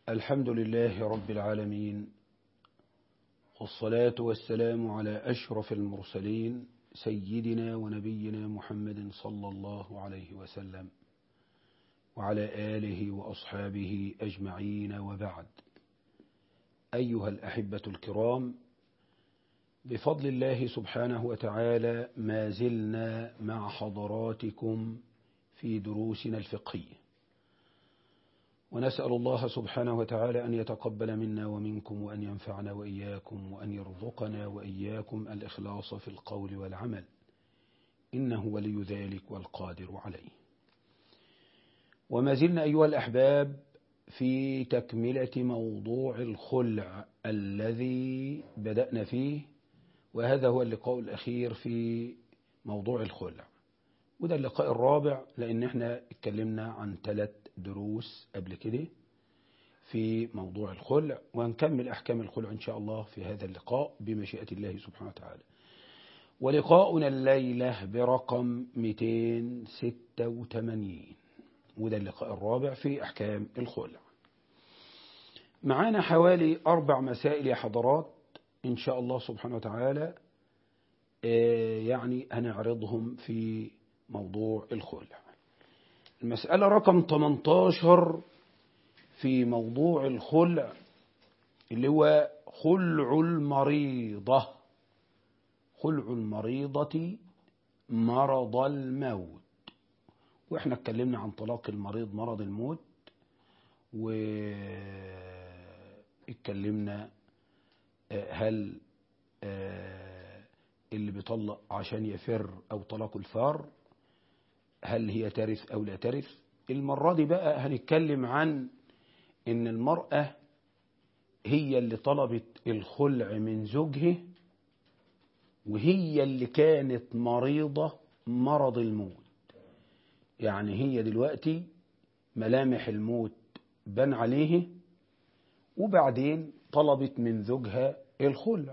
الحمد لله رب العالمين والصلاة والسلام على أشرف المرسلين سيدنا ونبينا محمد صلى الله عليه وسلم وعلى آله وأصحابه أجمعين وبعد أيها الأحبة الكرام بفضل الله سبحانه وتعالى ما زلنا مع حضراتكم في دروسنا الفقهية ونسأل الله سبحانه وتعالى أن يتقبل منا ومنكم وأن ينفعنا وإياكم وأن يرزقنا وإياكم الإخلاص في القول والعمل إنه ولي ذلك والقادر عليه وما زلنا أيها الأحباب في تكملة موضوع الخلع الذي بدأنا فيه وهذا هو اللقاء الأخير في موضوع الخلع وده اللقاء الرابع لأن احنا اتكلمنا عن ثلاث دروس قبل كده في موضوع الخلع وهنكمل أحكام الخلع إن شاء الله في هذا اللقاء بمشيئة الله سبحانه وتعالى ولقاؤنا الليلة برقم 286 وده اللقاء الرابع في أحكام الخلع معانا حوالي أربع مسائل يا حضرات إن شاء الله سبحانه وتعالى يعني هنعرضهم في موضوع الخلع المسألة رقم 18 في موضوع الخلع اللي هو خلع المريضة خلع المريضة مرض الموت واحنا اتكلمنا عن طلاق المريض مرض الموت واتكلمنا هل اللي بيطلق عشان يفر او طلاق الفار هل هي ترث او لا ترث المرة دي بقى هنتكلم عن ان المرأة هي اللي طلبت الخلع من زوجها وهي اللي كانت مريضة مرض الموت يعني هي دلوقتي ملامح الموت بان عليه وبعدين طلبت من زوجها الخلع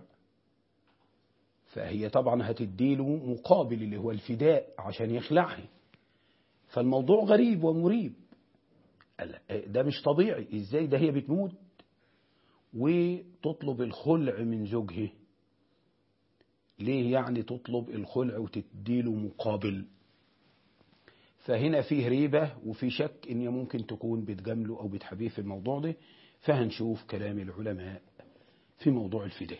فهي طبعا هتديله مقابل اللي هو الفداء عشان يخلعها فالموضوع غريب ومريب ده مش طبيعي ازاي ده هي بتموت وتطلب الخلع من زوجها ليه يعني تطلب الخلع وتديله مقابل فهنا فيه ريبة وفي شك ان ممكن تكون بتجامله او بتحبيه في الموضوع ده فهنشوف كلام العلماء في موضوع الفداء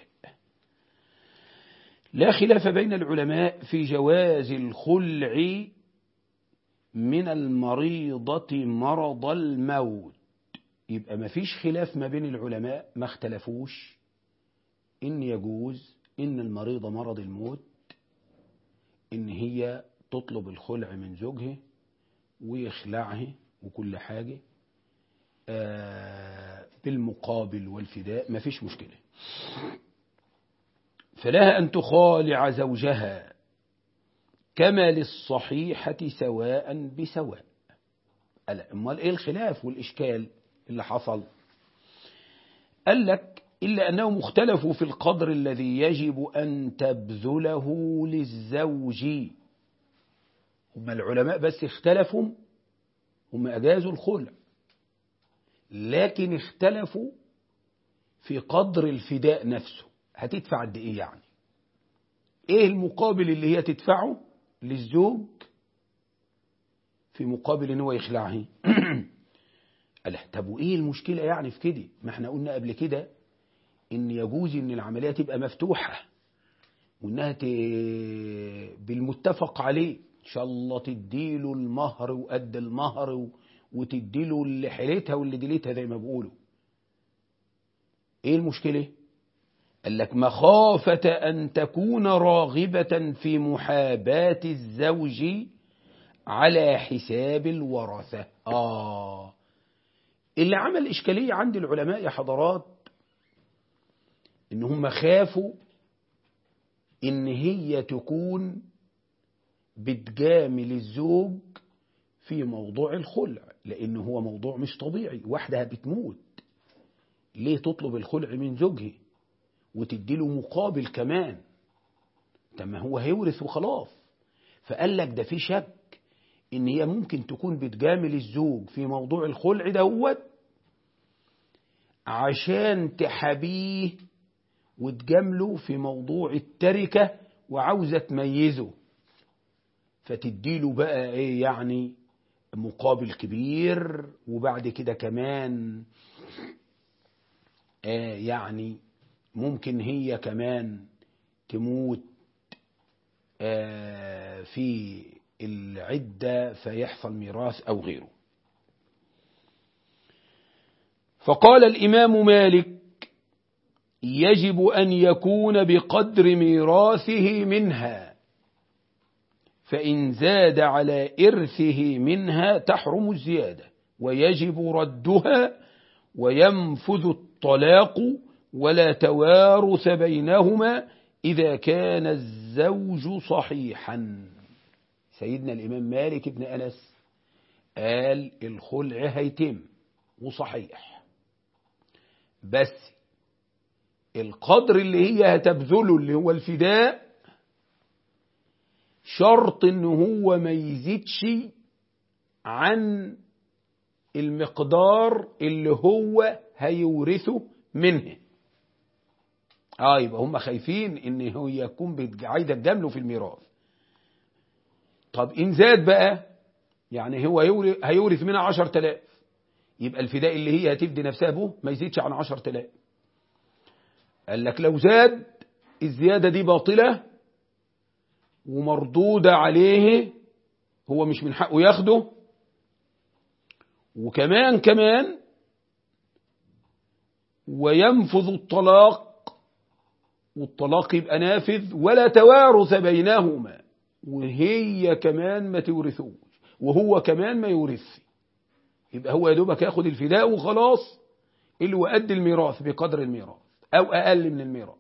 لا خلاف بين العلماء في جواز الخلع من المريضة مرض الموت يبقى ما فيش خلاف ما بين العلماء ما اختلفوش إن يجوز إن المريضة مرض الموت إن هي تطلب الخلع من زوجها ويخلعها وكل حاجة بالمقابل والفداء ما فيش مشكلة فلها أن تخالع زوجها كما للصحيحة سواء بسواء ألا أمال إيه الخلاف والإشكال اللي حصل قال لك إلا أنهم اختلفوا في القدر الذي يجب أن تبذله للزوج هم العلماء بس اختلفوا هم أجازوا الخلع لكن اختلفوا في قدر الفداء نفسه هتدفع قد ايه يعني ايه المقابل اللي هي تدفعه للزوج في مقابل ان هو يخلعها قال طب وايه المشكله يعني في كده ما احنا قلنا قبل كده ان يجوز ان العمليه تبقى مفتوحه وانها ت... بالمتفق عليه ان شاء الله تديله المهر وقد المهر و... وتديله اللي حيلتها واللي ديلتها زي ما بيقولوا ايه المشكله قال لك مخافة أن تكون راغبة في محاباة الزوج على حساب الورثة آه اللي عمل إشكالية عند العلماء يا حضرات إن هم خافوا إن هي تكون بتجامل الزوج في موضوع الخلع لأنه هو موضوع مش طبيعي واحدة بتموت ليه تطلب الخلع من زوجها وتديله مقابل كمان طب ما هو هيورث وخلاص فقال لك ده في شك ان هي ممكن تكون بتجامل الزوج في موضوع الخلع دوت عشان تحابيه وتجامله في موضوع التركة وعاوزة تميزه فتديله بقى ايه يعني مقابل كبير وبعد كده كمان آه يعني ممكن هي كمان تموت آه في العدة فيحصل ميراث أو غيره فقال الإمام مالك يجب أن يكون بقدر ميراثه منها فإن زاد على إرثه منها تحرم الزيادة ويجب ردها وينفذ الطلاق ولا توارث بينهما إذا كان الزوج صحيحا سيدنا الإمام مالك بن أنس قال الخلع هيتم وصحيح بس القدر اللي هي هتبذله اللي هو الفداء شرط ان هو ما يزيدش عن المقدار اللي هو هيورثه منه اه يبقى هم خايفين ان هو يكون عايزه تجامله في الميراث طب ان زاد بقى يعني هو هيورث منها 10000 يبقى الفداء اللي هي هتفدي نفسها به ما يزيدش عن 10000 قال لك لو زاد الزيادة دي باطلة ومردودة عليه هو مش من حقه ياخده وكمان كمان وينفذ الطلاق والطلاق يبقى نافذ ولا توارث بينهما وهي كمان ما تورثوش وهو كمان ما يورث يبقى هو يا دوبك ياخد الفداء وخلاص اللي هو قد الميراث بقدر الميراث أو أقل من الميراث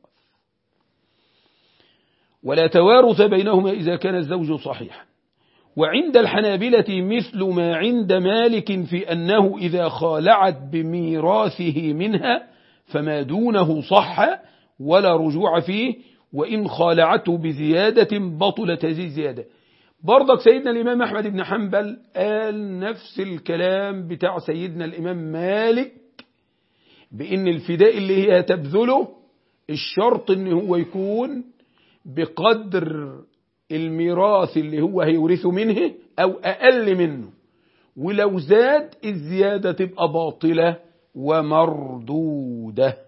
ولا توارث بينهما إذا كان الزوج صحيحا وعند الحنابلة مثل ما عند مالك في أنه إذا خالعت بميراثه منها فما دونه صح ولا رجوع فيه وإن خالعته بزيادة بطلت هذه الزيادة برضك سيدنا الإمام أحمد بن حنبل قال نفس الكلام بتاع سيدنا الإمام مالك بأن الفداء اللي هي تبذله الشرط ان هو يكون بقدر الميراث اللي هو هيورثه منه أو أقل منه ولو زاد الزيادة تبقى باطلة ومردودة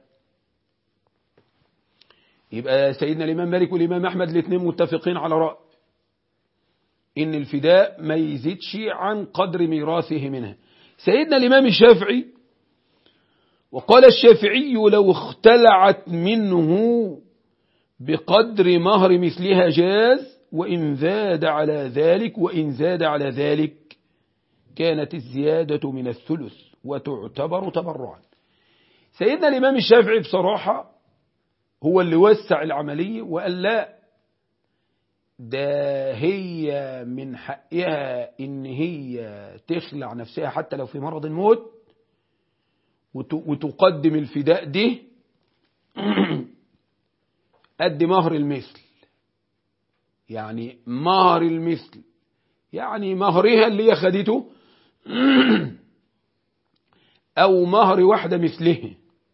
يبقى سيدنا الإمام مالك والإمام أحمد الاثنين متفقين على رأي إن الفداء ما يزيدش عن قدر ميراثه منها سيدنا الإمام الشافعي وقال الشافعي لو اختلعت منه بقدر مهر مثلها جاز وإن زاد على ذلك وإن زاد على ذلك كانت الزيادة من الثلث وتعتبر تبرعا سيدنا الإمام الشافعي بصراحة هو اللي وسع العملية وقال لا ده هي من حقها ان هي تخلع نفسها حتى لو في مرض الموت وتقدم الفداء دي قد مهر المثل يعني مهر المثل يعني مهرها اللي هي خدته أو مهر واحدة مثله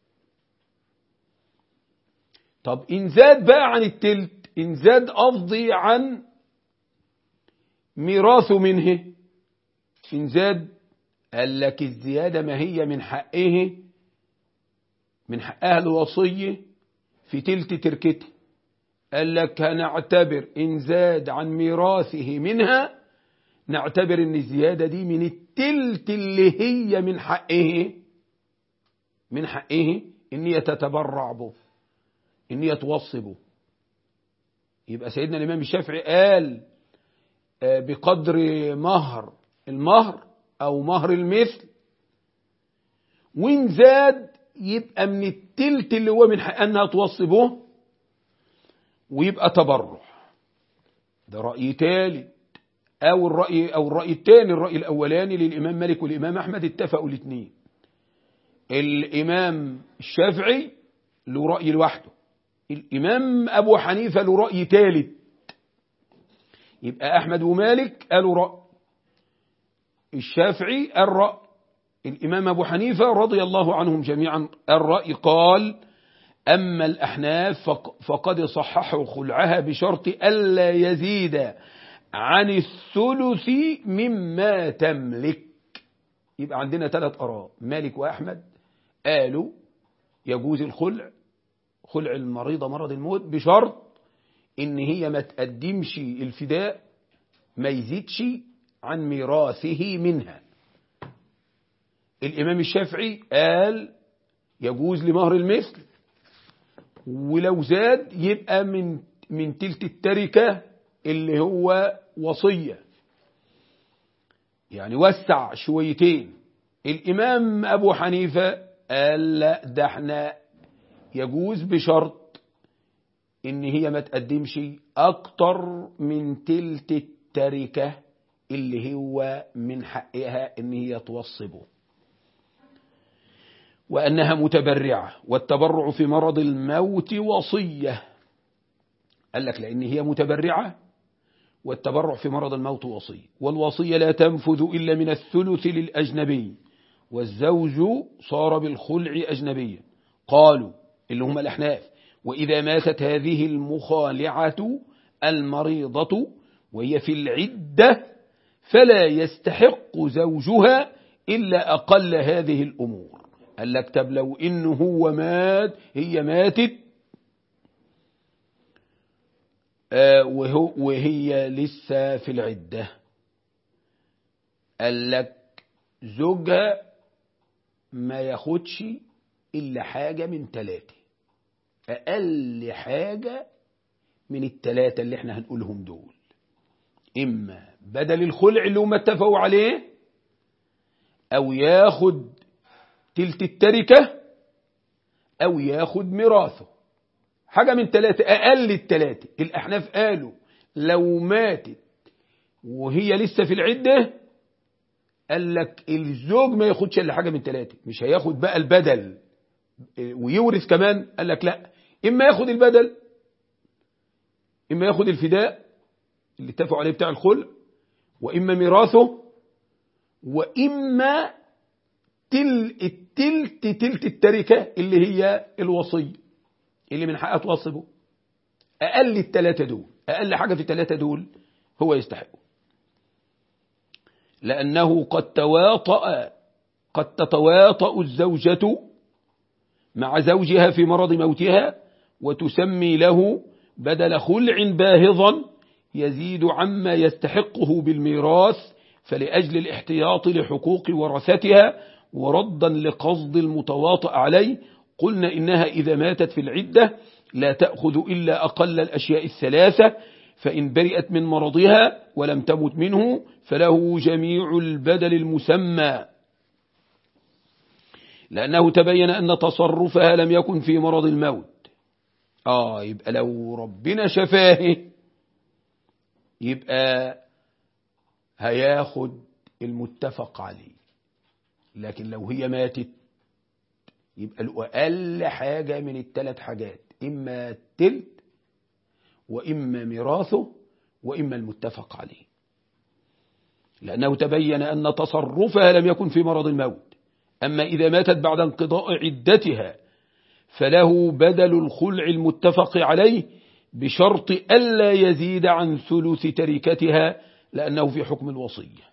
طب إن زاد بقى عن التلت إن زاد أفضي عن ميراث منه إن زاد قال لك الزيادة ما هي من حقه من حقها الوصية في تلت تركته قال لك هنعتبر إن زاد عن ميراثه منها نعتبر إن الزيادة دي من التلت اللي هي من حقه من حقه إن هي تتبرع به إن هي توصي به يبقى سيدنا الإمام الشافعي قال بقدر مهر المهر أو مهر المثل وإن زاد يبقى من التلت اللي هو من حق أنها توصي به ويبقى تبرع ده رأي ثالث أو الرأي أو الرأي الثاني الرأي الأولاني للإمام مالك والإمام أحمد اتفقوا الاثنين الإمام الشافعي له رأي لوحده الإمام أبو حنيفة له رأي ثالث يبقى أحمد ومالك قالوا رأي الشافعي قال رأي الإمام أبو حنيفة رضي الله عنهم جميعا الرأي قال أما الأحناف فقد صححوا خلعها بشرط ألا يزيد عن الثلث مما تملك يبقى عندنا ثلاث أراء مالك وأحمد قالوا يجوز الخلع خلع المريضة مرض الموت بشرط إن هي ما تقدمش الفداء ما يزيدش عن ميراثه منها الإمام الشافعي قال يجوز لمهر المثل ولو زاد يبقى من من تلت التركة اللي هو وصية يعني وسع شويتين الإمام أبو حنيفة قال لا ده احنا يجوز بشرط إن هي ما تقدمش أكتر من تلت التركة اللي هو من حقها إن هي توصبه وأنها متبرعة والتبرع في مرض الموت وصية قال لك لأن هي متبرعة والتبرع في مرض الموت وصية والوصية لا تنفذ إلا من الثلث للأجنبي والزوج صار بالخلع أجنبيا قالوا اللي هم الأحناف وإذا ماتت هذه المخالعة المريضة وهي في العدة فلا يستحق زوجها إلا أقل هذه الأمور قال لك طب لو إنه هو مات هي ماتت آه وهو وهي لسه في العدة قال لك زوجها ما ياخدش إلا حاجة من ثلاثة أقل حاجة من الثلاثة اللي احنا هنقولهم دول إما بدل الخلع اللي هم اتفقوا عليه أو ياخد تلت التركة أو ياخد ميراثه حاجة من ثلاثة أقل الثلاثة الأحناف قالوا لو ماتت وهي لسه في العدة قال لك الزوج ما ياخدش إلا حاجة من ثلاثة مش هياخد بقى البدل ويورث كمان قال لك لا إما ياخد البدل إما ياخد الفداء اللي اتفقوا عليه بتاع الخلع وإما ميراثه وإما تل التلت تلت التركة اللي هي الوصية اللي من حقها توصبه أقل التلاتة دول أقل حاجة في التلاتة دول هو يستحقه لأنه قد تواطأ قد تتواطأ الزوجة مع زوجها في مرض موتها وتسمي له بدل خلع باهظا يزيد عما يستحقه بالميراث فلأجل الاحتياط لحقوق ورثتها وردا لقصد المتواطئ عليه قلنا إنها إذا ماتت في العدة لا تأخذ إلا أقل الأشياء الثلاثة فإن برئت من مرضها ولم تمت منه فله جميع البدل المسمى لأنه تبين أن تصرفها لم يكن في مرض الموت آه يبقى لو ربنا شفاه يبقى هياخد المتفق عليه لكن لو هي ماتت يبقى أقل حاجة من الثلاث حاجات إما التلت وإما ميراثه وإما المتفق عليه لأنه تبين أن تصرفها لم يكن في مرض الموت أما إذا ماتت بعد انقضاء عدتها فله بدل الخلع المتفق عليه بشرط ألا يزيد عن ثلث تركتها لأنه في حكم الوصية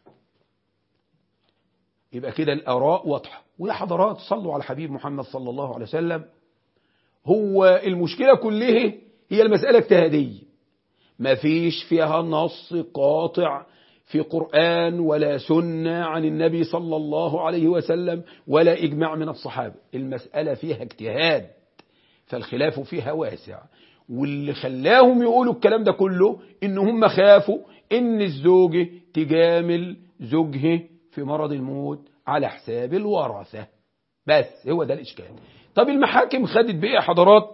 يبقى كده الآراء واضحة ويا حضرات صلوا على حبيب محمد صلى الله عليه وسلم هو المشكلة كلها هي المسألة اجتهادية ما فيش فيها نص قاطع في قرآن ولا سنة عن النبي صلى الله عليه وسلم ولا إجماع من الصحابة المسألة فيها اجتهاد فالخلاف فيها واسع واللي خلاهم يقولوا الكلام ده كله إن هم خافوا إن الزوجة تجامل زوجها في مرض الموت على حساب الورثة بس هو ده الإشكال طب المحاكم خدت بإيه يا حضرات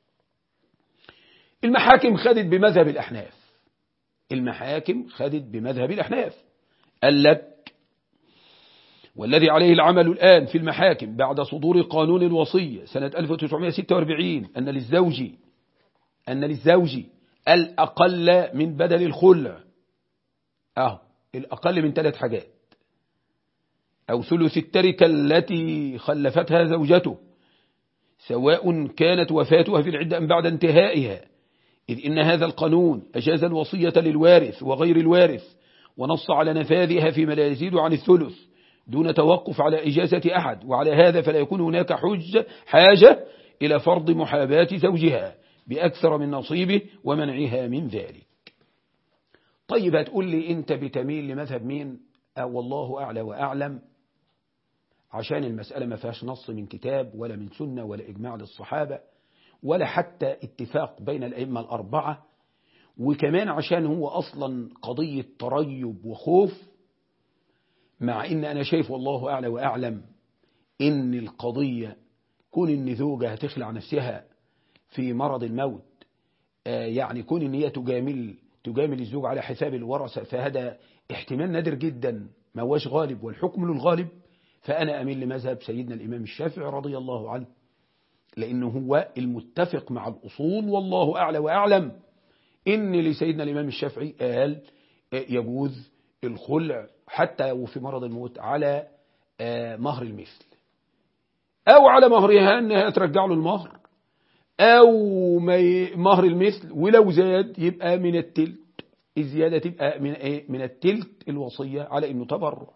المحاكم خدت بمذهب الأحناف المحاكم خدت بمذهب الأحناف قال لك والذي عليه العمل الآن في المحاكم بعد صدور قانون الوصية سنة 1946 أن للزوج أن للزوج الأقل من بدل الخلع أهو الأقل من ثلاث حاجات أو ثلث التركة التي خلفتها زوجته سواء كانت وفاتها في العدة أم بعد انتهائها إذ إن هذا القانون أجاز الوصية للوارث وغير الوارث ونص على نفاذها فيما لا يزيد عن الثلث دون توقف على إجازة أحد وعلى هذا فلا يكون هناك حج حاجة إلى فرض محاباة زوجها بأكثر من نصيبه ومنعها من ذلك طيب هتقول لي أنت بتميل لمذهب مين أو والله أعلى وأعلم عشان المسألة ما فيهاش نص من كتاب ولا من سنة ولا إجماع للصحابة ولا حتى اتفاق بين الأئمة الأربعة وكمان عشان هو أصلا قضية تريب وخوف مع إن أنا شايف والله أعلى وأعلم إن القضية كون إن زوجة هتخلع نفسها في مرض الموت يعني كون إن هي تجامل تجامل الزوج على حساب الورثة فهذا احتمال نادر جدا ما هوش غالب والحكم للغالب فأنا أميل لمذهب سيدنا الإمام الشافعي رضي الله عنه لأنه هو المتفق مع الأصول والله أعلى وأعلم إن لسيدنا الإمام الشافعي قال يجوز الخلع حتى وفي مرض الموت على مهر المثل أو على مهرها أنها ترجع له المهر أو مهر المثل ولو زاد يبقى من التلت الزيادة تبقى من إيه؟ من التلت الوصية على إنه تبرع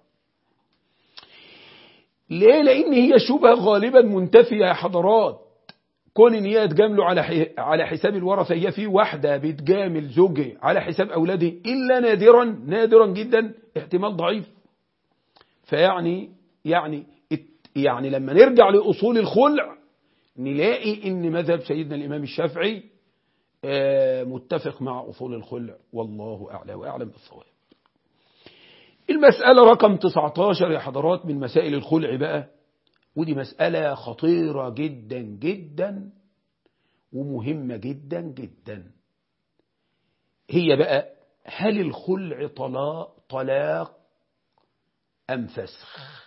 ليه لأن هي شبهة غالبا منتفية يا حضرات كون ان هي تجامله على على حساب الورثة هي في واحدة بتجامل زوجها على حساب أولاده إلا نادرا نادرا جدا احتمال ضعيف فيعني يعني يعني لما نرجع لأصول الخلع نلاقي ان مذهب سيدنا الإمام الشافعي متفق مع أصول الخلع والله أعلى وأعلم بالصواب المسألة رقم 19 يا حضرات من مسائل الخلع بقى ودي مسألة خطيرة جدا جدا ومهمة جدا جدا هي بقى هل الخلع طلاق طلاق أم فسخ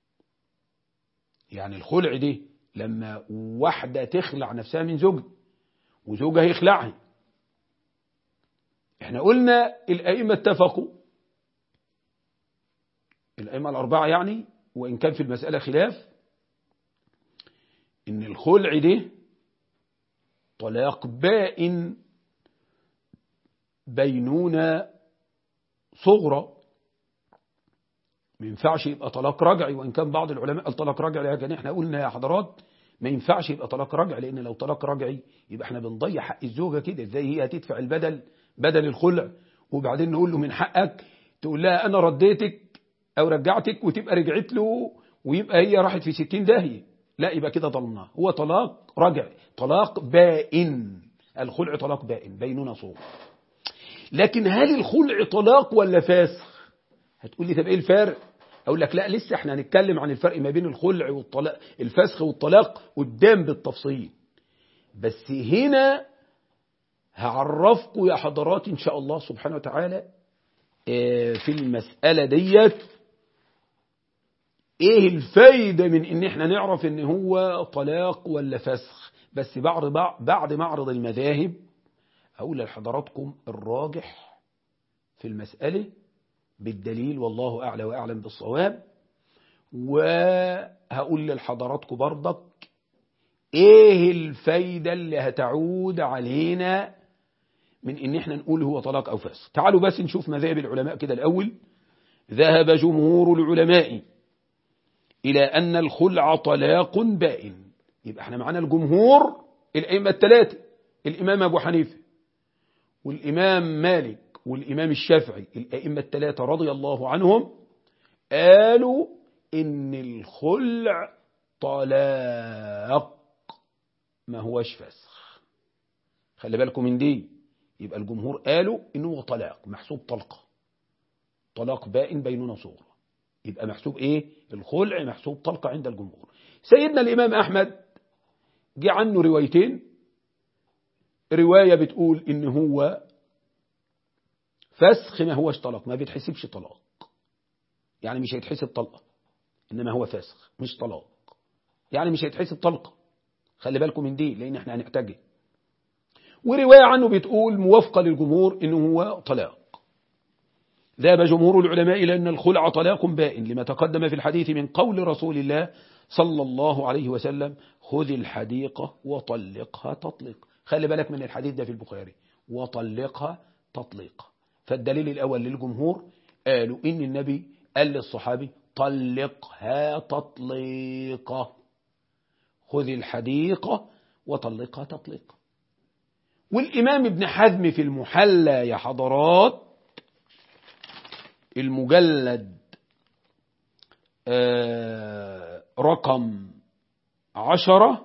يعني الخلع دي لما واحدة تخلع نفسها من زوج وزوجها يخلعها احنا قلنا الأئمة اتفقوا الأئمة الأربعة يعني وإن كان في المسألة خلاف إن الخلع ده طلاق بائن بينونة صغرى ما ينفعش يبقى طلاق رجعي وإن كان بعض العلماء الطلاق رجعي لكن احنا قلنا يا حضرات ما ينفعش يبقى طلاق رجعي لأن لو طلاق رجعي يبقى احنا بنضيع حق الزوجة كده ازاي هي هتدفع البدل بدل الخلع وبعدين نقول له من حقك تقول لها أنا رديتك أو رجعتك وتبقى رجعت له ويبقى هي راحت في ستين داهية لا يبقى كده ظلمناه هو طلاق رجع طلاق بائن الخلع طلاق بائن بيننا صور لكن هل الخلع طلاق ولا فاسخ هتقول لي طب ايه الفرق اقول لك لا لسه احنا هنتكلم عن الفرق ما بين الخلع والطلاق الفسخ والطلاق قدام بالتفصيل بس هنا هعرفكم يا حضرات ان شاء الله سبحانه وتعالى في المسألة ديت ايه الفايدة من ان احنا نعرف ان هو طلاق ولا فسخ بس بعد بعد معرض المذاهب اقول لحضراتكم الراجح في المسألة بالدليل والله اعلى واعلم بالصواب وهقول لحضراتكم برضك ايه الفايدة اللي هتعود علينا من ان احنا نقول هو طلاق او فسخ تعالوا بس نشوف مذاهب العلماء كده الاول ذهب جمهور العلماء إلى أن الخلع طلاق بائن يبقى احنا معانا الجمهور الأئمة الثلاثة الإمام أبو حنيفة والإمام مالك والإمام الشافعي الأئمة الثلاثة رضي الله عنهم قالوا إن الخلع طلاق ما هوش فسخ خلي بالكم من دي يبقى الجمهور قالوا إنه طلاق محسوب طلقة طلاق بائن بيننا صورة يبقى محسوب ايه الخلع محسوب طلقة عند الجمهور سيدنا الامام احمد جه عنه روايتين رواية بتقول ان هو فسخ ما هوش طلاق ما بيتحسبش طلاق يعني مش هيتحسب طلقة انما هو فسخ مش طلاق يعني مش هيتحسب طلقة خلي بالكم من دي لان احنا هنحتاجها ورواية عنه بتقول موافقة للجمهور انه هو طلاق ذهب جمهور العلماء إلى أن الخلع طلاق بائن لما تقدم في الحديث من قول رسول الله صلى الله عليه وسلم خذ الحديقة وطلقها تطلق خلي بالك من الحديث ده في البخاري وطلقها تطليق فالدليل الأول للجمهور قالوا إن النبي قال للصحابي طلقها تطليقة خذ الحديقة وطلقها تطليقة والإمام ابن حزم في المحلى يا حضرات المجلد آه رقم عشرة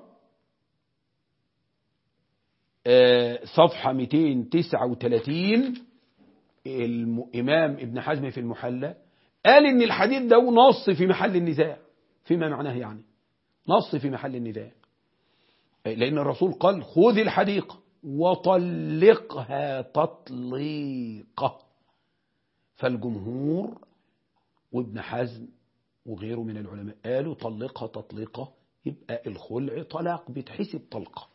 آه صفحة 239 الإمام ابن حزم في المحلى قال إن الحديث ده نص في محل النزاع فيما معناه يعني نص في محل النزاع لأن الرسول قال خذ الحديقة وطلقها تطليقة فالجمهور وابن حزم وغيره من العلماء قالوا طلقها تطليقة يبقى الخلع طلاق بتحسب طلقة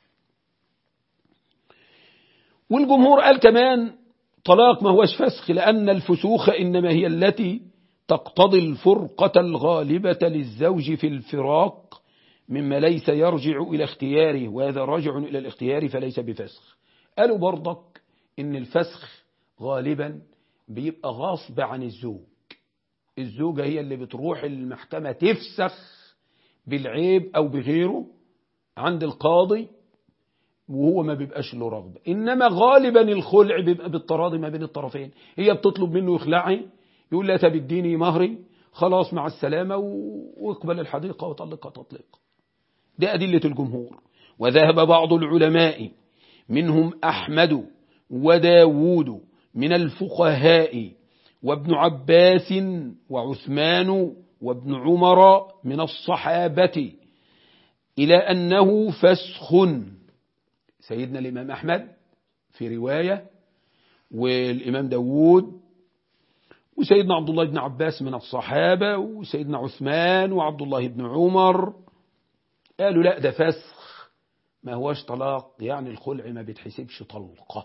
والجمهور قال كمان طلاق ما هوش فسخ لأن الفسوخ إنما هي التي تقتضي الفرقة الغالبة للزوج في الفراق مما ليس يرجع إلى اختياره وهذا راجع إلى الاختيار فليس بفسخ قالوا برضك إن الفسخ غالبا بيبقى غصب عن الزوج الزوجة هي اللي بتروح المحكمة تفسخ بالعيب أو بغيره عند القاضي وهو ما بيبقاش له رغبة إنما غالبا الخلع بيبقى بالتراضي ما بين الطرفين هي بتطلب منه يخلعي يقول لها طب اديني مهري خلاص مع السلامة واقبل الحديقة وطلقها تطليق دي أدلة الجمهور وذهب بعض العلماء منهم أحمد وداود من الفقهاء وابن عباس وعثمان وابن عمر من الصحابة إلى أنه فسخ سيدنا الإمام أحمد في رواية والإمام داود وسيدنا عبد الله بن عباس من الصحابة وسيدنا عثمان وعبد الله بن عمر قالوا لا ده فسخ ما هوش طلاق يعني الخلع ما بيتحسبش طلقة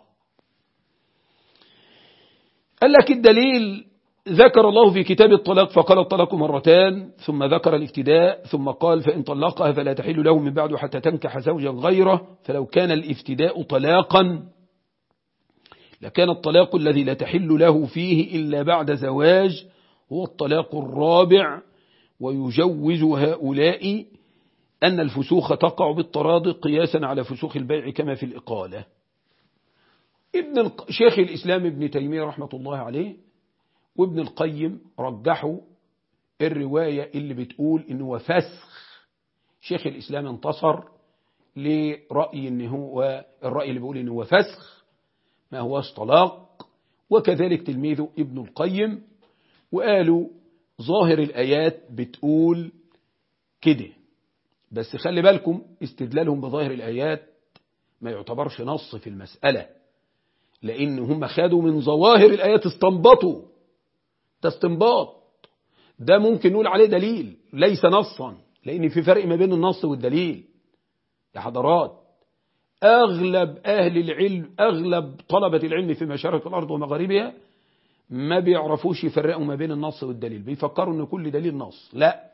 قال لك الدليل ذكر الله في كتاب الطلاق فقال الطلاق مرتان ثم ذكر الافتداء ثم قال فإن طلقها فلا تحل له من بعد حتى تنكح زوجا غيره فلو كان الافتداء طلاقا لكان الطلاق الذي لا تحل له فيه إلا بعد زواج هو الطلاق الرابع ويجوز هؤلاء أن الفسوخ تقع بالتراضي قياسا على فسوخ البيع كما في الإقالة ابن شيخ الإسلام ابن تيمية رحمة الله عليه وابن القيم رجحوا الرواية اللي بتقول إنه هو فسخ شيخ الإسلام انتصر لرأي إن هو الرأي اللي بيقول إنه هو فسخ ما هوش طلاق وكذلك تلميذه ابن القيم وقالوا ظاهر الآيات بتقول كده بس خلي بالكم استدلالهم بظاهر الآيات ما يعتبرش نص في المسألة لأن هم خدوا من ظواهر الآيات استنبطوا ده استنباط ده ممكن نقول عليه دليل ليس نصا لأن في فرق ما بين النص والدليل يا حضرات أغلب أهل العلم أغلب طلبة العلم في مشارق الأرض ومغاربها ما بيعرفوش يفرقوا ما بين النص والدليل بيفكروا ان كل دليل نص لا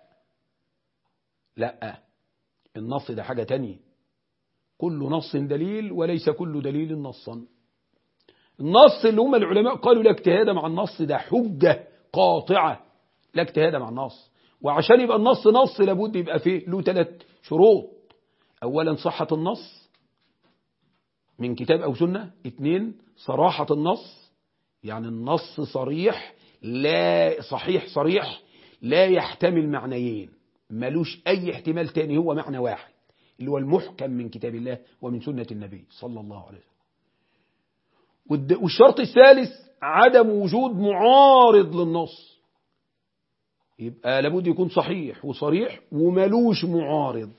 لا النص ده حاجة تانية كل نص دليل وليس كل دليل نصا النص اللي هم العلماء قالوا لا اجتهاد مع النص ده حجة قاطعة لا اجتهاد مع النص وعشان يبقى النص نص لابد يبقى فيه له ثلاث شروط اولا صحة النص من كتاب او سنة اثنين صراحة النص يعني النص صريح لا صحيح صريح لا يحتمل معنيين ملوش أي احتمال تاني هو معنى واحد اللي هو المحكم من كتاب الله ومن سنة النبي صلى الله عليه وسلم والشرط الثالث عدم وجود معارض للنص يبقى لابد يكون صحيح وصريح وملوش معارض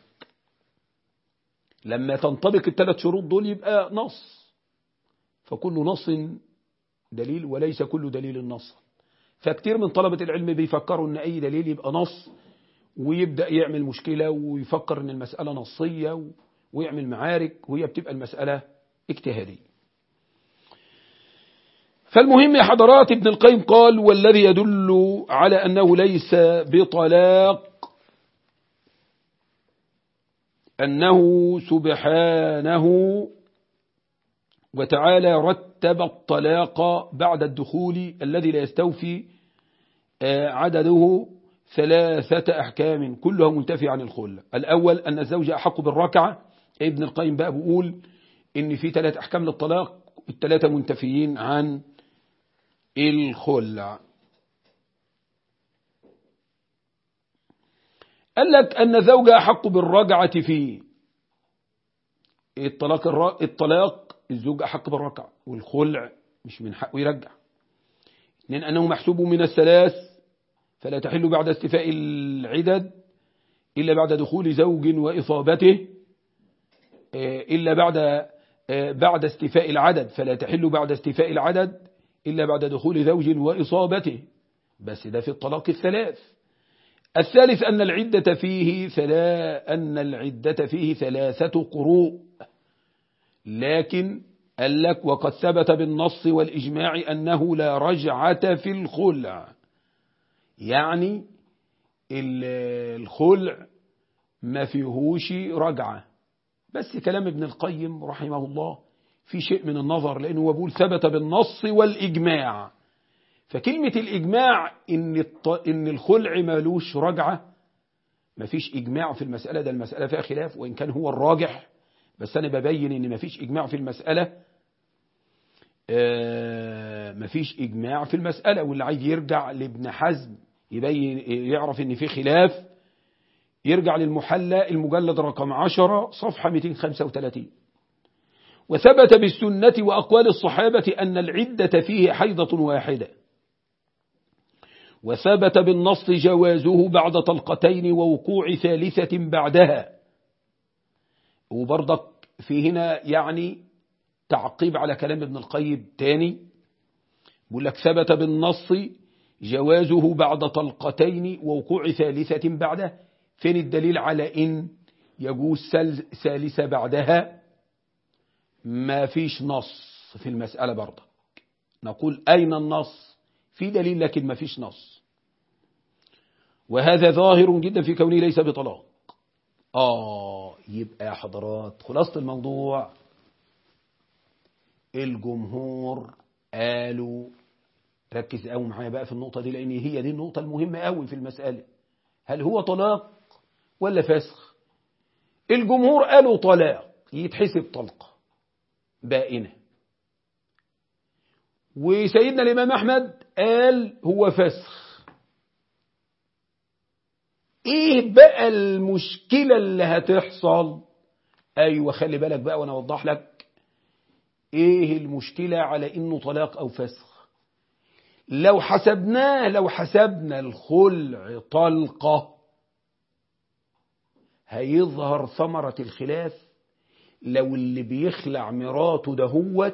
لما تنطبق الثلاث شروط دول يبقى نص فكل نص دليل وليس كل دليل نصا فكتير من طلبة العلم بيفكروا ان اي دليل يبقى نص ويبدأ يعمل مشكلة ويفكر ان المسألة نصية ويعمل معارك وهي بتبقى المسألة اجتهادية فالمهم يا حضرات ابن القيم قال والذي يدل على أنه ليس بطلاق أنه سبحانه وتعالى رتب الطلاق بعد الدخول الذي لا يستوفي عدده ثلاثة أحكام كلها منتفي عن الخلة الأول أن الزوج أحق بالركعة ابن القيم بقى بيقول إن في ثلاث أحكام للطلاق الثلاثة منتفيين عن الخلع قال لك أن الزوج أحق بالرجعة في الطلاق الطلاق الزوج أحق بالركعة والخلع مش من حقه يرجع اثنين أنه محسوب من الثلاث فلا تحل بعد استفاء العدد إلا بعد دخول زوج وإصابته إلا بعد بعد استفاء العدد فلا تحل بعد استفاء العدد إلا بعد دخول زوج وإصابته بس ده في الطلاق الثلاث الثالث أن العدة فيه ثلا أن العدة فيه ثلاثة قروء لكن قال لك وقد ثبت بالنص والإجماع أنه لا رجعة في الخلع يعني الخلع ما فيهوش رجعة بس كلام ابن القيم رحمه الله في شيء من النظر لأنه هو بيقول ثبت بالنص والإجماع فكلمة الإجماع إن, الط... إن الخلع مالوش رجعة مفيش إجماع في المسألة ده المسألة فيها خلاف وإن كان هو الراجح بس أنا ببين إن مفيش إجماع في المسألة آه مفيش إجماع في المسألة واللي عايز يرجع لابن حزم يبين يعرف إن في خلاف يرجع للمحلى المجلد رقم 10 صفحة 235 وثبت بالسنة وأقوال الصحابة أن العدة فيه حيضة واحدة وثبت بالنص جوازه بعد طلقتين ووقوع ثالثة بعدها وبرضك في هنا يعني تعقيب على كلام ابن القيم تاني بيقول لك ثبت بالنص جوازه بعد طلقتين ووقوع ثالثة بعدها فين الدليل على إن يجوز ثالثة بعدها ما فيش نص في المسألة برضك نقول أين النص في دليل لكن ما فيش نص وهذا ظاهر جدا في كونه ليس بطلاق آه يبقى يا حضرات خلاصة الموضوع الجمهور قالوا ركز قوي معايا بقى في النقطة دي لأن هي دي النقطة المهمة قوي في المسألة هل هو طلاق ولا فسخ الجمهور قالوا طلاق يتحسب طلقة بائنة وسيدنا الإمام أحمد قال هو فسخ ايه بقى المشكلة اللي هتحصل ايوه خلي بالك بقى وانا اوضح لك ايه المشكلة على انه طلاق او فسخ لو حسبناه لو حسبنا الخلع طلقة هيظهر ثمرة الخلاف لو اللي بيخلع مراته دهوت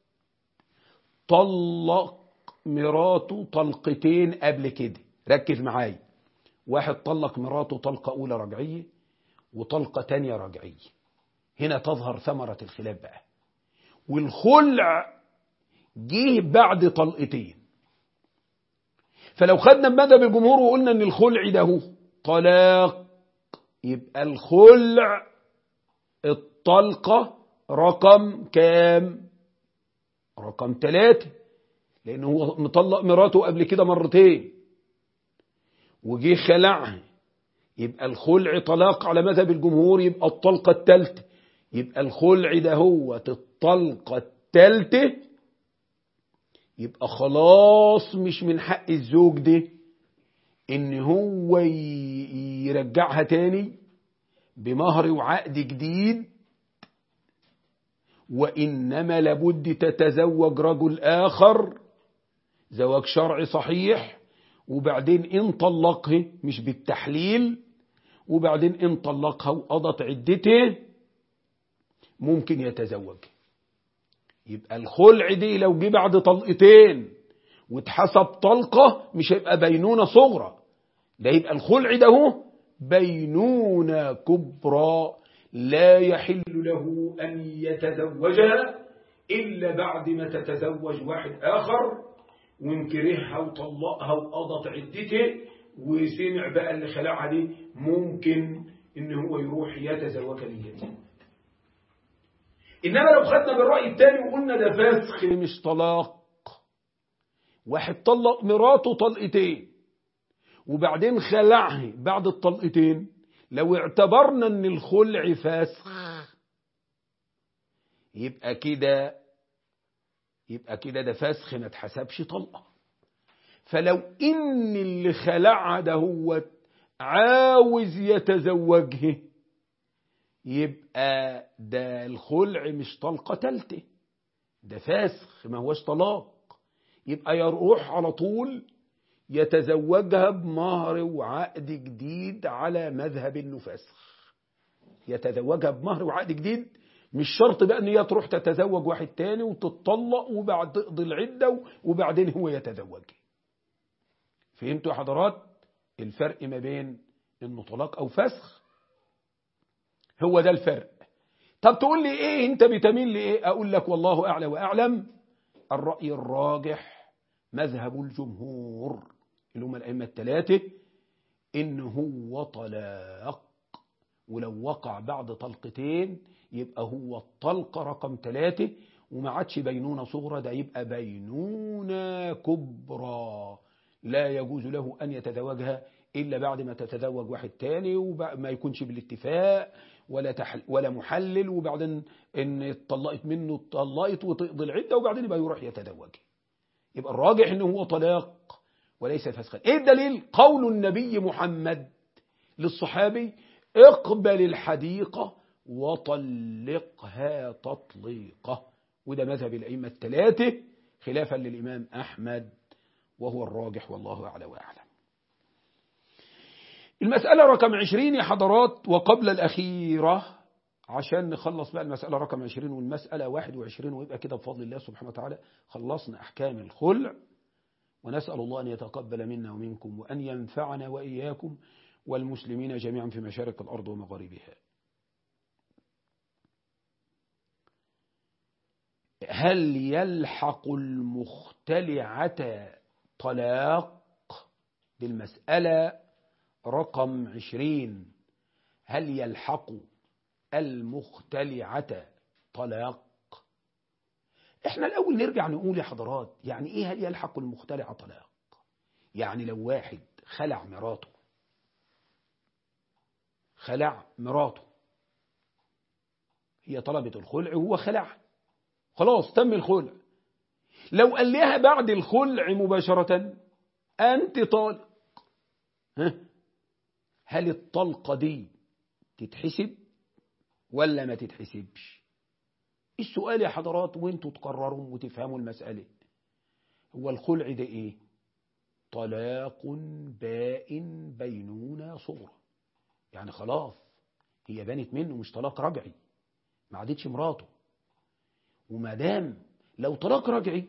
طلق مراته طلقتين قبل كده ركز معايا واحد طلق مراته طلقة أولى رجعية وطلقة تانية رجعية هنا تظهر ثمرة الخلاف بقى والخلع جه بعد طلقتين فلو خدنا بمذهب الجمهور وقلنا ان الخلع ده هو طلاق يبقى الخلع الطلقة رقم كام رقم ثلاثة لأنه هو مطلق مراته قبل كده مرتين وجي خلعها يبقى الخلع طلاق على مذهب الجمهور يبقى الطلقة الثالثة يبقى الخلع ده هو الطلقة الثالثة يبقى خلاص مش من حق الزوج ده ان هو يرجعها تاني بمهر وعقد جديد وإنما لابد تتزوج رجل آخر زواج شرعي صحيح وبعدين إن طلقها مش بالتحليل وبعدين إن طلقها وقضت عدته ممكن يتزوج يبقى الخلع دي لو جه بعد طلقتين واتحسب طلقة مش هيبقى بينونة صغرى ده يبقى الخلع ده هو بينونة كبرى لا يحل له أن يتزوجها إلا بعد ما تتزوج واحد آخر وانكرهها وطلقها وقضت عدته وسمع بقى اللي خلعها دي ممكن ان هو يروح يتزوج اليتيم انما لو خدنا بالرأي الثاني وقلنا ده فسخ مش طلاق واحد طلق مراته طلقتين وبعدين خلعها بعد الطلقتين لو اعتبرنا ان الخلع فسخ يبقى كده يبقى كده ده فسخ ما اتحسبش طلقه فلو ان اللي خلعها ده هو عاوز يتزوجه يبقى ده الخلع مش طلقه تالته ده فاسخ ما هوش طلاق يبقى يروح على طول يتزوجها بمهر وعقد جديد على مذهب انه فسخ يتزوجها بمهر وعقد جديد مش شرط بقى ان هي تروح تتزوج واحد تاني وتتطلق وبعد تقضي العده وبعدين هو يتزوج فهمتوا يا حضرات الفرق ما بين انه طلاق او فسخ هو ده الفرق طب تقول لي ايه انت بتميل لايه اقول لك والله اعلى واعلم الراي الراجح مذهب الجمهور اللي هم الائمه الثلاثه ان هو طلاق ولو وقع بعد طلقتين يبقى هو الطلقه رقم ثلاثه وما عادش بينونه صغرى ده يبقى بينونه كبرى لا يجوز له أن يتزوجها إلا بعد ما تتزوج واحد تاني وما يكونش بالاتفاق ولا تحل ولا محلل وبعدين إن اتطلقت منه اتطلقت وتقضي العدة وبعدين يبقى يروح يتزوج يبقى الراجح إنه هو طلاق وليس فسخا إيه الدليل قول النبي محمد للصحابي اقبل الحديقة وطلقها تطليقة وده مذهب الأئمة الثلاثة خلافا للإمام أحمد وهو الراجح والله أعلى وأعلم المسألة رقم عشرين يا حضرات وقبل الأخيرة عشان نخلص بقى المسألة رقم عشرين والمسألة واحد وعشرين ويبقى كده بفضل الله سبحانه وتعالى خلصنا أحكام الخلع ونسأل الله أن يتقبل منا ومنكم وأن ينفعنا وإياكم والمسلمين جميعا في مشارق الأرض ومغاربها هل يلحق المختلعة طلاق دي المسألة رقم عشرين هل يلحق المختلعة طلاق احنا الأول نرجع نقول يا حضرات يعني ايه هل يلحق المختلعة طلاق يعني لو واحد خلع مراته خلع مراته هي طلبت الخلع وهو خلع خلاص تم الخلع لو قال لها بعد الخلع مباشرة أنت طالق هل الطلقة دي تتحسب ولا ما تتحسبش السؤال يا حضرات وانتوا تقرروا وتفهموا المسألة هو الخلع ده ايه طلاق بائن بينونة صغرى يعني خلاص هي بانت منه مش طلاق رجعي ما عادتش مراته وما دام لو طلاق رجعي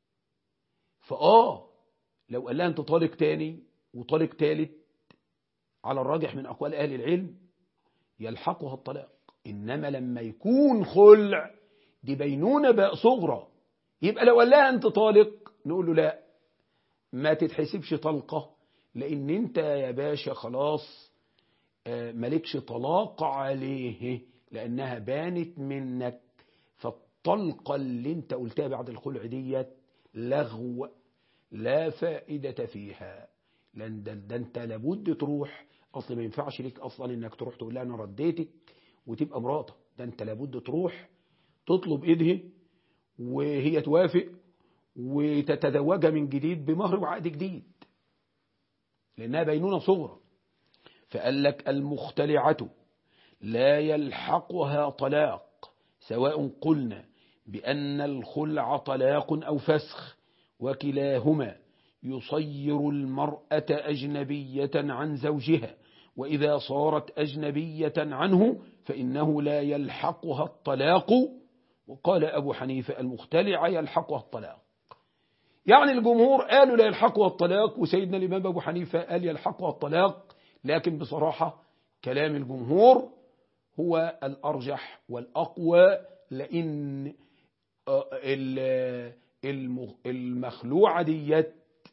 فآه لو قال لها أنت طالق تاني وطالق تالت على الراجح من أقوال أهل العلم يلحقها الطلاق إنما لما يكون خلع دي بينونة بقى صغرى يبقى لو قال لها أنت طالق نقول له لا ما تتحسبش طلقة لأن أنت يا باشا خلاص مالكش طلاق عليه لأنها بانت منك فالطلقة اللي أنت قلتها بعد الخلع ديت لغو لا فائدة فيها لأن ده, ده أنت لابد تروح أصل ما ينفعش ليك أصلا إنك تروح تقول لها أنا رديتك وتبقى مراتك ده أنت لابد تروح تطلب إيدها وهي توافق وتتزوجها من جديد بمهر وعقد جديد لأنها بينونة صغرى فقال لك المختلعة لا يلحقها طلاق سواء قلنا بأن الخلع طلاق أو فسخ وكلاهما يصير المرأة أجنبية عن زوجها وإذا صارت أجنبية عنه فإنه لا يلحقها الطلاق وقال أبو حنيفة المختلع يلحقها الطلاق يعني الجمهور قالوا لا يلحقها الطلاق وسيدنا الإمام أبو حنيفة قال يلحقها الطلاق لكن بصراحة كلام الجمهور هو الأرجح والأقوى لأن المخلوعة ديت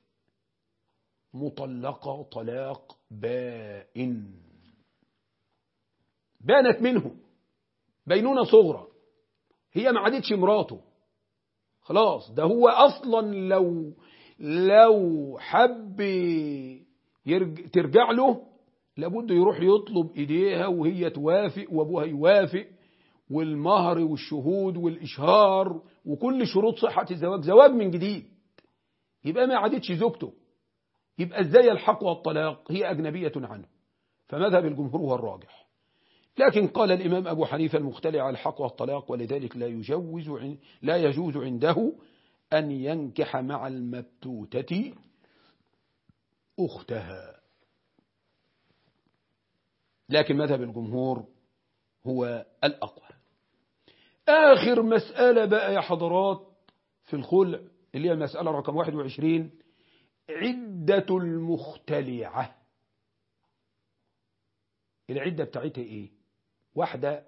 مطلقة طلاق بائن بانت منه بينونة صغرى هي ما عادتش مراته خلاص ده هو أصلا لو لو حب يرج ترجع له لابد يروح يطلب إيديها وهي توافق وأبوها يوافق والمهر والشهود والإشهار وكل شروط صحة الزواج زواج من جديد يبقى ما عادتش زوجته يبقى ازاي الحق والطلاق هي أجنبية عنه فمذهب الجمهور هو الراجح لكن قال الإمام أبو حنيفة المختلع الحق والطلاق ولذلك لا يجوز لا يجوز عنده أن ينكح مع المبتوتة أختها لكن مذهب الجمهور هو الأقوى آخر مسألة بقى يا حضرات في الخلع اللي هي المسألة رقم 21 عدة المختلعة العدة بتاعتها ايه واحدة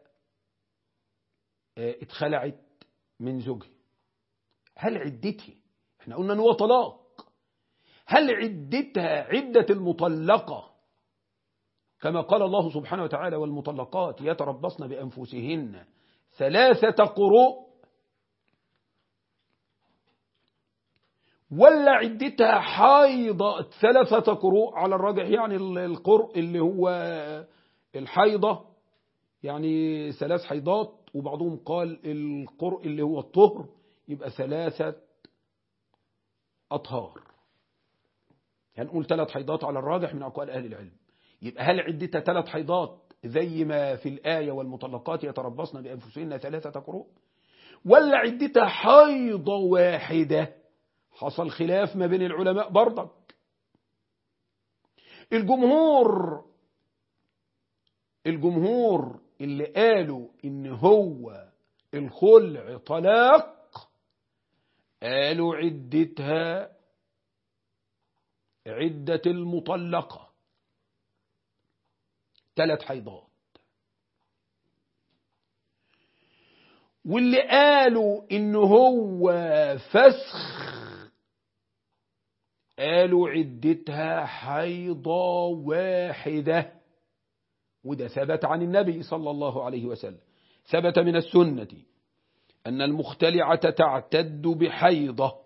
اتخلعت من زوجها هل عدتها احنا قلنا ان هو طلاق هل عدتها عدة المطلقة كما قال الله سبحانه وتعالى والمطلقات يتربصن بأنفسهن ثلاثة قروء ولا عدتها حيضة ثلاثة قروء على الراجح يعني القرء اللي هو الحيضة يعني ثلاث حيضات وبعضهم قال القرء اللي هو الطهر يبقى ثلاثة أطهار هنقول يعني ثلاث حيضات على الراجح من أقوال أهل العلم يبقى هل عدتها ثلاث حيضات زي ما في الآية والمطلقات يتربصن بأنفسهن ثلاثة قروء ولا عدتها حيضة واحدة حصل خلاف ما بين العلماء برضك الجمهور الجمهور اللي قالوا ان هو الخلع طلاق قالوا عدتها عدة المطلقة ثلاث حيضات واللي قالوا ان هو فسخ قالوا عدتها حيضة واحدة وده ثبت عن النبي صلى الله عليه وسلم ثبت من السنة أن المختلعة تعتد بحيضة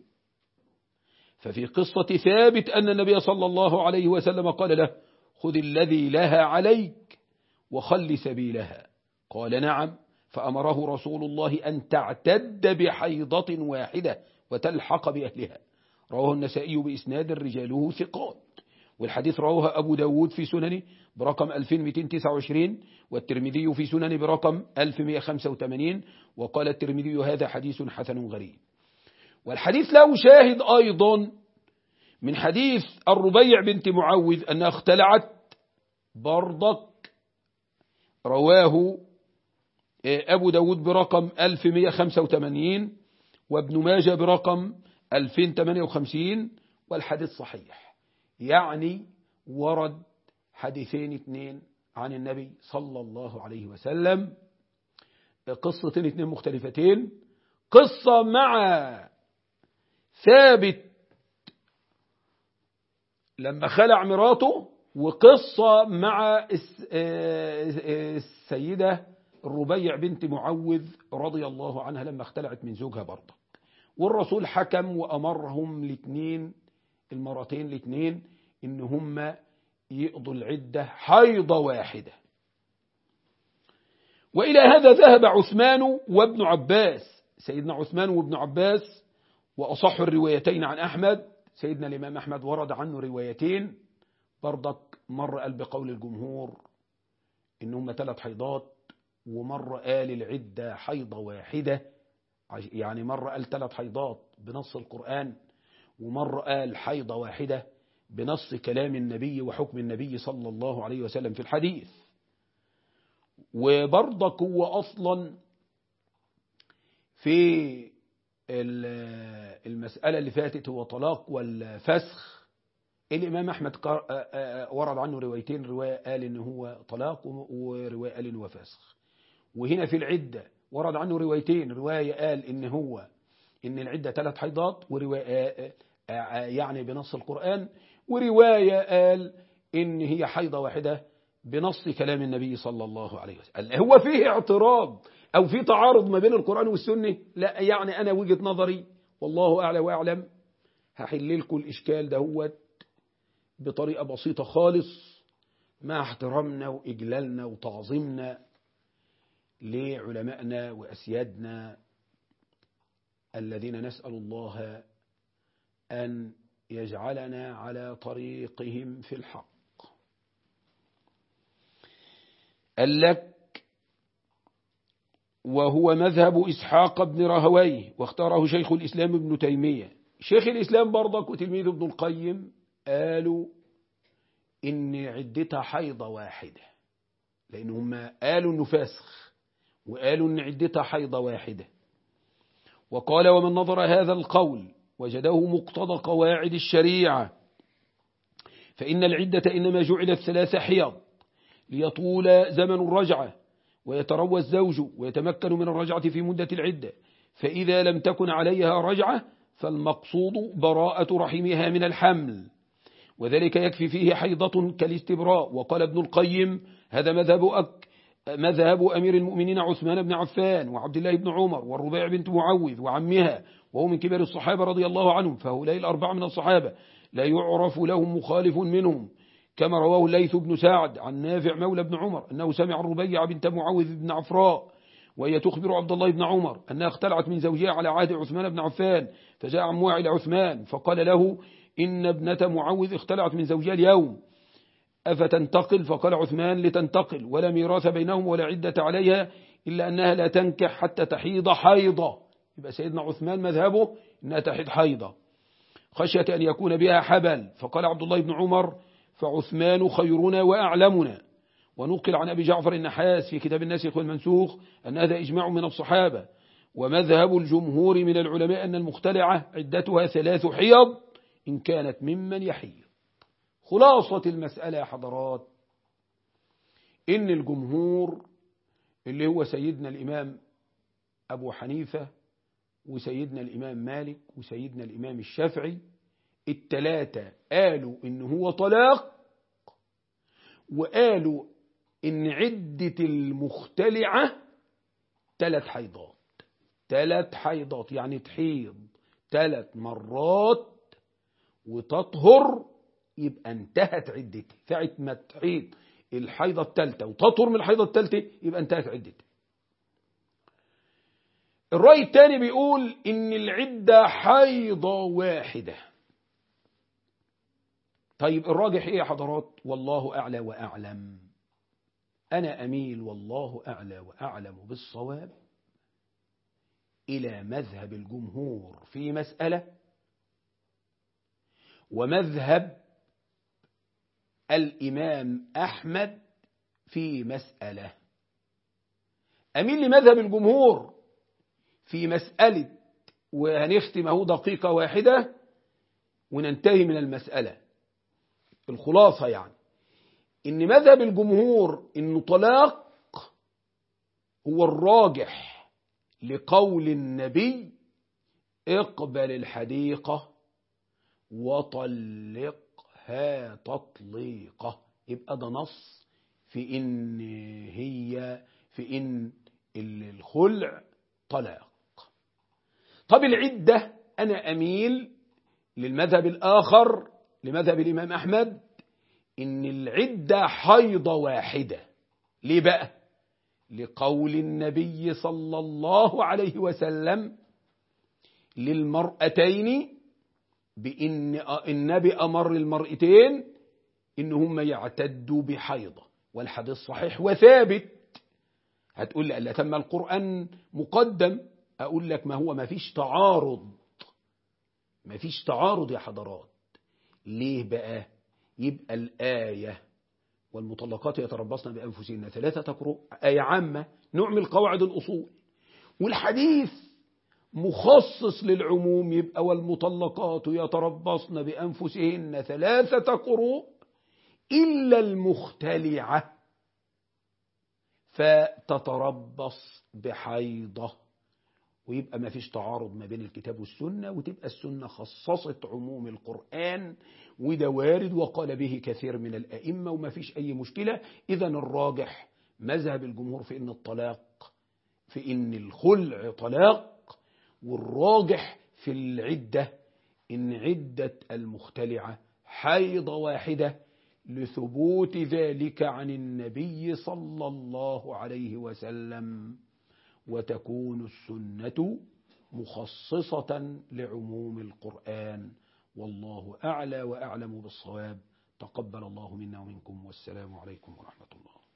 ففي قصة ثابت أن النبي صلى الله عليه وسلم قال له خذ الذي لها عليك وخل سبيلها قال نعم فأمره رسول الله أن تعتد بحيضة واحدة وتلحق بأهلها رواه النسائي بإسناد رجاله ثقات والحديث رواه أبو داود في سننه برقم 2229 والترمذي في سننه برقم 1185 وقال الترمذي هذا حديث حسن غريب والحديث له شاهد أيضا من حديث الربيع بنت معوذ أنها اختلعت برضك رواه أبو داود برقم 1185 وابن ماجه برقم 2058 والحديث صحيح يعني ورد حديثين اثنين عن النبي صلى الله عليه وسلم قصتين اثنين مختلفتين قصة مع ثابت لما خلع مراته وقصة مع السيدة الربيع بنت معوذ رضي الله عنها لما اختلعت من زوجها برضه والرسول حكم وأمرهم الاثنين المرتين الاثنين ان هم يقضوا العدة حيضة واحدة وإلى هذا ذهب عثمان وابن عباس سيدنا عثمان وابن عباس وأصح الروايتين عن أحمد سيدنا الإمام أحمد ورد عنه روايتين برضك مرة قال بقول الجمهور إن هم ثلاث حيضات ومرة قال العدة حيضة واحدة يعني مرة قال ثلاث حيضات بنص القرآن ومرة قال حيضة واحدة بنص كلام النبي وحكم النبي صلى الله عليه وسلم في الحديث وبرضك هو أصلا في المسألة اللي فاتت هو طلاق والفسخ الإمام أحمد ورد عنه روايتين رواية قال إن هو طلاق ورواية قال إن هو فسخ وهنا في العدة ورد عنه روايتين رواية قال إن هو إن العدة ثلاث حيضات ورواية يعني بنص القرآن ورواية قال إن هي حيضة واحدة بنص كلام النبي صلى الله عليه وسلم هو فيه اعتراض أو في تعارض ما بين القرآن والسنة لا يعني أنا وجهة نظري والله أعلى وأعلم هحل لكم الإشكال دهوت بطريقة بسيطة خالص مع احترامنا وإجلالنا وتعظيمنا لعلمائنا وأسيادنا الذين نسأل الله أن يجعلنا على طريقهم في الحق قال لك وهو مذهب إسحاق بن راهويه واختاره شيخ الإسلام ابن تيمية شيخ الإسلام برضك وتلميذ ابن القيم قالوا إن عدتها حيضة واحدة لأن هم قالوا إنه فاسخ وقالوا إن عدتها حيضة واحدة وقال ومن نظر هذا القول وجده مقتضى قواعد الشريعة فإن العدة إنما جعلت ثلاث حيض ليطول زمن الرجعة ويتروى الزوج ويتمكن من الرجعة في مدة العدة فإذا لم تكن عليها رجعة فالمقصود براءة رحمها من الحمل وذلك يكفي فيه حيضة كالاستبراء وقال ابن القيم هذا مذهب أك مذهب أمير المؤمنين عثمان بن عفان وعبد الله بن عمر والربيع بنت معوذ وعمها وهو من كبار الصحابة رضي الله عنهم فهؤلاء الأربعة من الصحابة لا يعرف لهم مخالف منهم كما رواه الليث بن سعد عن نافع مولى بن عمر أنه سمع الربيع بنت معوذ بن عفراء وهي تخبر عبد الله بن عمر أنها اختلعت من زوجها على عهد عثمان بن عفان فجاء عمها إلى عثمان فقال له إن ابنة معوذ اختلعت من زوجها اليوم أفتنتقل فقال عثمان لتنتقل ولا ميراث بينهم ولا عدة عليها إلا أنها لا تنكح حتى تحيض حيضة يبقى سيدنا عثمان مذهبه أنها تحيض حيضة خشية أن يكون بها حبل فقال عبد الله بن عمر فعثمان خيرنا وأعلمنا ونقل عن أبي جعفر النحاس في كتاب الناسخ والمنسوخ أن هذا إجماع من الصحابة ومذهب الجمهور من العلماء أن المختلعة عدتها ثلاث حيض إن كانت ممن يحيض خلاصة المسألة يا حضرات إن الجمهور اللي هو سيدنا الإمام أبو حنيفة وسيدنا الإمام مالك وسيدنا الإمام الشافعي التلاتة قالوا إن هو طلاق وقالوا إن عدة المختلعة ثلاث حيضات ثلاث حيضات يعني تحيض ثلاث مرات وتطهر يبقى انتهت عدتها ساعة ما تحيض الحيضة الثالثة وتطهر من الحيضة الثالثة يبقى انتهت عدتها الرأي الثاني بيقول إن العدة حيضة واحدة طيب الراجح إيه يا حضرات والله أعلى وأعلم أنا أميل والله أعلى وأعلم بالصواب إلى مذهب الجمهور في مسألة ومذهب الإمام أحمد في مسألة أميل لمذهب الجمهور في مسألة وهنختم اهو دقيقة واحدة وننتهي من المسألة الخلاصة يعني إن مذهب الجمهور إنه طلاق هو الراجح لقول النبي اقبل الحديقة وطلقها تطليقة يبقى ده نص في إن هي في إن الخلع طلاق طب العدة أنا أميل للمذهب الآخر لمذهب الإمام أحمد إن العدة حيضة واحدة ليه بقى لقول النبي صلى الله عليه وسلم للمرأتين بإن النبي أمر المرأتين إن هم يعتدوا بحيضة والحديث صحيح وثابت هتقول لي ألا تم القرآن مقدم أقول لك ما هو ما فيش تعارض ما فيش تعارض يا حضرات ليه بقى يبقى الآية والمطلقات يتربصن بأنفسهن ثلاثة قروء آية عامة نعمل قواعد الأصول والحديث مخصص للعموم يبقى والمطلقات يتربصن بأنفسهن ثلاثة قروء إلا المختلعة فتتربص بحيضة ويبقى ما فيش تعارض ما بين الكتاب والسنة وتبقى السنة خصصت عموم القرآن وده وارد وقال به كثير من الأئمة وما فيش أي مشكلة إذا الراجح مذهب الجمهور في إن الطلاق في إن الخلع طلاق والراجح في العدة إن عدة المختلعة حيض واحدة لثبوت ذلك عن النبي صلى الله عليه وسلم وتكون السنة مخصصة لعموم القرآن والله أعلى وأعلم بالصواب تقبل الله منا ومنكم والسلام عليكم ورحمة الله